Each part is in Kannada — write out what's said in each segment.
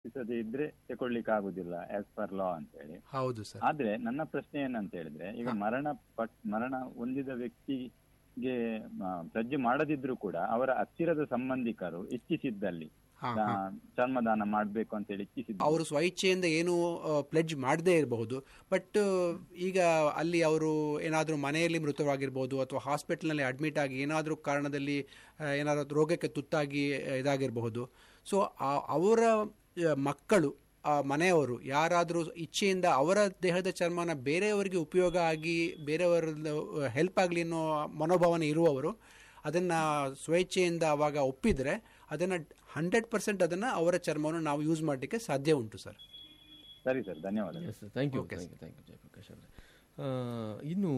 ಪಾವತಿಸದೇ ಇದ್ರೆ ತಗೊಳ್ಲಿಕ್ಕೆ ಆಗುದಿಲ್ಲ ಆಸ್ ಪರ್ ಲಾ ಅಂತ ಹೇಳಿ ಹೌದು ಸರ್ ಆದ್ರೆ ನನ್ನ ಪ್ರಶ್ನೆ ಏನಂತ ಹೇಳಿದ್ರೆ ಈಗ ಮರಣ ಪಟ್ ಮರಣ ಹೊಂದಿದ ವ್ಯಕ್ತಿಗೆ ಆ, ಪ್ರಜ್ಞೆ ಮಾಡದಿದ್ರು ಕೂಡ ಅವರ ಹತ್ತಿರದ ಸಂಬಂಧಿಕರು ಇಚ್ಛಿಸಿದ್ದಲ್ಲಿ ಹಾ, ಆ, ಚರ್ಮದಾನ ಮಾಡ್ಬೇಕು ಅಂತ ಹೇಳಿ ಇಚ್ಛಿಸಿದ್ರು ಅವರು ಸ್ವಇಚ್ಛೆಯಿಂದ ಏನು ಪ್ಲೆಡ್ಜ್ ಮಾಡದೇ ಇರಬಹುದು ಬಟ್ ಈಗ ಅಲ್ಲಿ ಅವರು ಏನಾದರೂ ಮನೆಯಲ್ಲಿ ಮೃತವಾಗಿರ್ಬೋದು ಅಥವಾ ಹಾಸ್ಪಿಟಲ್ನಲ್ಲಿ ಅಡ್ಮಿಟ್ ಆಗಿ ಏನಾದರೂ ಕಾರಣದಲ್ಲಿ ಆ, ಏನಾದರೂ ರೋಗಕ್ಕೆ ತುತ್ತಾಗಿ ಆ, ಇದಾಗಿರಬಹುದು ಸೊ ಅವರ ಆ, ಮಕ್ಕಳು ಆ ಮನೆಯವರು ಯಾರಾದರೂ ಇಚ್ಛೆಯಿಂದ ಅವರ ದೇಹದ ಚರ್ಮನ ಬೇರೆಯವರಿಗೆ ಉಪಯೋಗ ಆಗಿ ಬೇರೆಯವರ ಹೆಲ್ಪ್ ಆಗಲಿ ಅನ್ನೋ ಮನೋಭಾವನೆ ಇರುವವರು ಅದನ್ನು ಸ್ವೇಚ್ಛೆಯಿಂದ ಅವಾಗ ಒಪ್ಪಿದರೆ ಅದನ್ನು ಹಂಡ್ರೆಡ್ ಪರ್ಸೆಂಟ್ ಅದನ್ನು ಅವರ ಚರ್ಮವನ್ನು ನಾವು ಯೂಸ್ ಮಾಡಲಿಕ್ಕೆ ಸಾಧ್ಯ ಉಂಟು ಸರ್ ಸರಿ ಸರ್ ಧನ್ಯವಾದ yes thank you thank you thank you Jayaprakash ಅವರೇ ಆ, ಇನ್ನು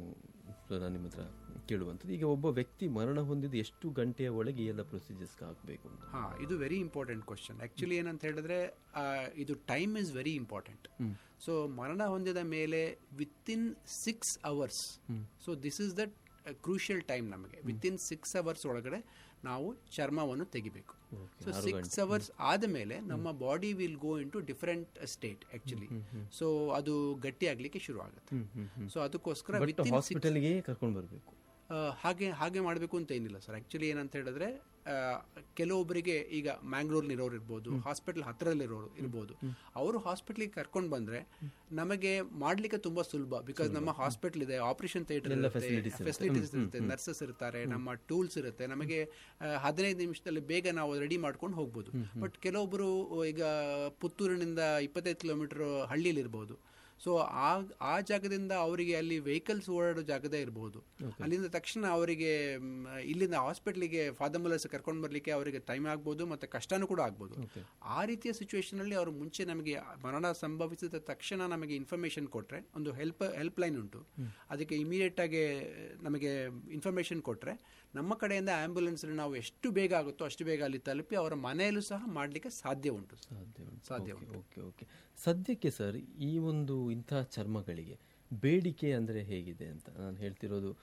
ನಾನು ನಿಮ್ಮ ಹತ್ರ ಕೇಳುವಂಥದ್ದು ಈಗ ಒಬ್ಬ ವ್ಯಕ್ತಿ ಮರಣ ಹೊಂದಿದ ಎಷ್ಟು ಗಂಟೆಯ ಒಳಗೆ ಈ ಎಲ್ಲ ಪ್ರೊಸೀಜರ್ಸ್ ಆಗಬೇಕು ಅಂತ ಹಾಂ ಇದು ವೆರಿ ಇಂಪಾರ್ಟೆಂಟ್ ಕ್ವಶನ್ ಆ್ಯಕ್ಚುಲಿ ಏನಂತ ಹೇಳಿದ್ರೆ ಆ, ಇದು time is very important so ಮರಣ ಹೊಂದಿದ ಮೇಲೆ within six hours so this is the crucial time ನಮಗೆ ವಿತಿನ್ ಸಿಕ್ಸ್ ಅವರ್ಸ್ ಒಳಗಡೆ ನಾವು ಚರ್ಮವನ್ನು ತೆಗಿಬೇಕು ಸೊ ಸಿಕ್ಸ್ ಅವರ್ಸ್ ಆದಮೇಲೆ ನಮ್ಮ body will go into different state actually so ಅದು ಗಟ್ಟಿ ಆಗಲಿಕ್ಕೆ ಶುರು ಆಗುತ್ತೆ ಸೊ ಅದಕ್ಕೋಸ್ಕರ ಬಟ್ ವಿತಿನ್ ಹಾಸ್ಪಿಟಲ್ಗೆ ಕರ್ಕೊಂಡು ಬರಬೇಕು ಆ, ಹಾಗೆ ಹಾಗೆ ಮಾಡಬೇಕು ಅಂತ ಏನಿಲ್ಲ ಸರ್ ಆ್ಯಕ್ಚುಲಿ ಏನಂತ ಹೇಳಿದ್ರೆ ಆ, ಕೆಲವೊಬ್ಬರಿಗೆ ಈಗ ಮ್ಯಾಂಗ್ಳೂರ್ಲಿರೋರು ಇರ್ಬೋದು ಹಾಸ್ಪಿಟಲ್ ಹತ್ತಿರದಲ್ಲಿರೋರು ಇರ್ಬೋದು ಅವರು ಹಾಸ್ಪಿಟ್ಲಿಗೆ ಕರ್ಕೊಂಡು ಬಂದ್ರೆ ನಮಗೆ ಮಾಡ್ಲಿಕ್ಕೆ ತುಂಬಾ ಸುಲಭ ಬಿಕಾಸ್ ನಮ್ಮ ಹಾಸ್ಪಿಟಲ್ ಇದೆ ಆಪರೇಷನ್ ಥಿಯೇಟರ್ ಫೆಸಿಲಿಟೀಸ್ ಇರುತ್ತೆ ನರ್ಸಸ್ ಇರ್ತಾರೆ ನಮ್ಮ ಟೂಲ್ಸ್ ಇರುತ್ತೆ ನಮಗೆ ಆ, ಹದಿನೈದು ನಿಮಿಷದಲ್ಲಿ ಬೇಗ ನಾವು ರೆಡಿ ಮಾಡ್ಕೊಂಡು ಹೋಗ್ಬೋದು ಬಟ್ ಕೆಲವೊಬ್ಬರು ಈಗ ಪುತ್ತೂರಿನಿಂದ ಇಪ್ಪತ್ತೈದು ಕಿಲೋಮೀಟರ್ ಹಳ್ಳಿಲಿ ಇರ್ಬೋದು ಸೊ ಆ ಆ ಜಾಗದಿಂದ ಅವರಿಗೆ ಅಲ್ಲಿ ವೆಹಿಕಲ್ಸ್ ಓಡಾಡೋ ಜಾಗದೇ ಇರಬಹುದು ಅಲ್ಲಿಂದ ತಕ್ಷಣ ಅವರಿಗೆ ಮ್, ಇಲ್ಲಿಂದ ಹಾಸ್ಪಿಟ್ಲಿಗೆ ಫಾದಮಲಸ್ ಕರ್ಕೊಂಡು ಬರ್ಲಿಕ್ಕೆ ಅವರಿಗೆ ಟೈಮ್ ಆಗ್ಬೋದು ಮತ್ತೆ ಕಷ್ಟನೂ ಕೂಡ ಆಗ್ಬೋದು ಆ ರೀತಿಯ ಸಿಚುವೇಶನ್ ಅಲ್ಲಿ ಅವರು ಮುಂಚೆ ನಮಗೆ ಮರಣ ಸಂಭವಿಸಿದ ತಕ್ಷಣ ನಮಗೆ ಇನ್ಫಾರ್ಮೇಶನ್ ಕೊಟ್ರೆ ಒಂದು ಹೆಲ್ಪ್ ಹೆಲ್ಪ್ ಲೈನ್ ಉಂಟು ಅದಕ್ಕೆ ಇಮಿಡಿಯೇಟ್ ಆಗಿ ನಮಗೆ ಇನ್ಫಾರ್ಮೇಶನ್ ಕೊಟ್ರೆ ನಮ್ಮ ಕಡೆಯಿಂದ ಆಂಬ್ಯುಲೆನ್ಸ್ ನಾವು ಎಷ್ಟು ಬೇಗ ಆಗುತ್ತೋ ಅಷ್ಟು ಬೇಗ ಅಲ್ಲಿ ತಲುಪಿ ಅವರ ಮನೆಯಲ್ಲೂ ಸಹ ಮಾಡಲಿಕ್ಕೆ ಸಾಧ್ಯ ಉಂಟು ಸಾಧ್ಯ ಉಂಟು. ಸಾಧ್ಯ ಓಕೆ, ಓಕೆ ಓಕೆ ಸದ್ಯಕ್ಕೆ ಸರ್ ಈ ಒಂದು ಇಂಥ ಚರ್ಮಗಳಿಗೆ ಬೇಡಿಕೆ ಅಂದರೆ ಹೇಗಿದೆ ಅಂತ ನಾನು ಹೇಳ್ತಿರೋದು